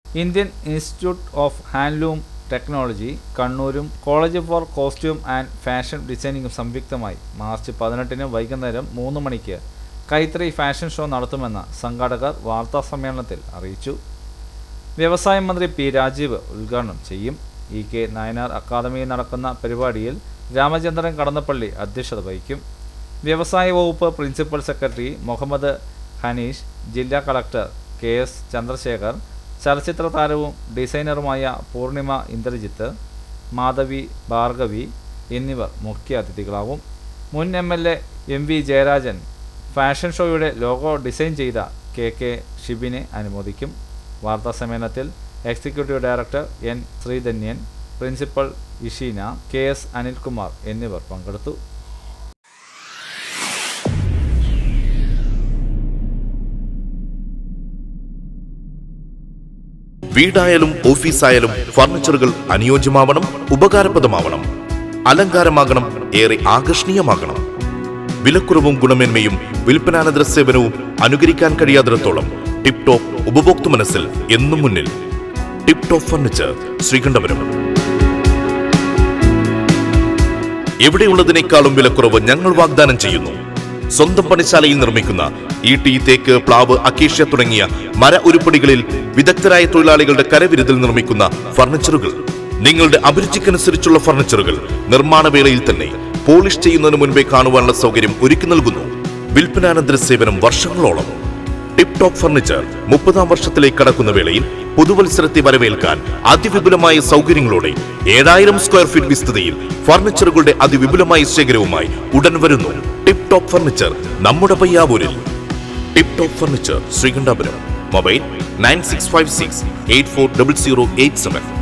Indian Institute of Handloom Technology കണ്ണൂരും College for Costume and Fashion ഡിസൈനിങ്ങും സംയുക്തമായി March പതിനെട്ടിന് വൈകുന്നേരം മൂന്ന് മണിക്ക് കൈത്തറി ഫാഷൻ ഷോ നടത്തുമെന്ന് സംഘാടകർ വാർത്താസമ്മേളനത്തിൽ അറിയിച്ചു വ്യവസായ മന്ത്രി പി രാജീവ് ഉദ്ഘാടനം ചെയ്യും ഇ കെ നായനാർ അക്കാദമിയിൽ നടക്കുന്ന പരിപാടിയിൽ രാമചന്ദ്രൻ കടന്നപ്പള്ളി അധ്യക്ഷത വഹിക്കും വ്യവസായ വകുപ്പ് പ്രിൻസിപ്പൽ സെക്രട്ടറി മുഹമ്മദ് ഹനീഷ് ജില്ലാ കളക്ടർ കെ എസ് ചന്ദ്രശേഖർ ചലച്ചിത്ര താരവും ഡിസൈനറുമായ പൂർണിമ ഇന്ദ്രജിത്ത് മാധവി ഭാർഗവി എന്നിവർ മുഖ്യാതിഥികളാവും മുൻ M L A M V Jayarajan fashion ഷോയുടെ ലോഗോ ഡിസൈൻ ചെയ്ത കെ കെ ഷിബിനെ അനുമോദിക്കും വാർത്താസമ്മേളനത്തിൽ executive director N Sreedhanyan principal Isheena K S Anilkumar എന്നിവർ പങ്കെടുത്തു വീടായാലും ഓഫീസായാലും ഫർണിച്ചറുകൾ അനുയോജ്യമാവണം ഉപകാരപ്രദമാവണം അലങ്കാരമാകണം ഏറെ ആകർഷണീയമാകണം വിലക്കുറവും ഗുണമേന്മയും വിൽപ്പനാനന്തര സേവനവും അനുകരിക്കാൻ കഴിയാത്തിടത്തോളം ടിപ് ടോപ്പ് ഉപഭോക്തൃ മനസ്സിൽ എന്നും മുന്നിൽ ടിപ് ടോപ്പ് ഫർണിച്ചർ ശ്രീകണ്ഠപുരം എവിടെയുള്ളതിനേക്കാളും വിലക്കുറവ് ഞങ്ങൾ വാഗ്ദാനം ചെയ്യുന്നു സ്വന്തം പണിശാലയിൽ നിർമ്മിക്കുന്ന ഈട്ടി തേക്ക് പ്ലാവ് അക്കേഷ്യ തുടങ്ങിയ മര ഉരുപ്പടികളിൽ വിദഗ്ധരായ തൊഴിലാളികളുടെ കരവിരുതിൽ നിർമ്മിക്കുന്ന ഫർണിച്ചറുകൾ നിങ്ങളുടെ അഭിരുചിക്കനുസരിച്ചുള്ള ഫർണിച്ചറുകൾ നിർമ്മാണ വേളയിൽ തന്നെ പോളിഷ് ചെയ്യുന്നതിന് മുൻപേ കാണുവാനുള്ള സൗകര്യം ഒരുക്കി നൽകുന്നു വിൽപ്പനാനന്തര സേവനം വർഷങ്ങളോളം ടിപ് ടോപ്പ് ഫർണിച്ചർ മുപ്പതാം വർഷത്തിലേക്ക് കടക്കുന്ന വേളയിൽ പുതുവത്സരത്തെ വരവേൽക്കാൻ അതിവിപുലമായ സൗകര്യങ്ങളോടെ ഏഴായിരം സ്ക്വയർ ഫീറ്റ് വിസ്തൃതിയിൽ ഫർണിച്ചറുകളുടെ അതിവിപുലമായ ശേഖരവുമായി ഉടൻ വരുന്നു ടിപ് ടോപ്പ് ഫർണിച്ചർ നമ്മുടെ പയ്യാവൂരിൽ Tip Top Furniture Sreekandapuram mobile nine six five six eight four double zero eight seven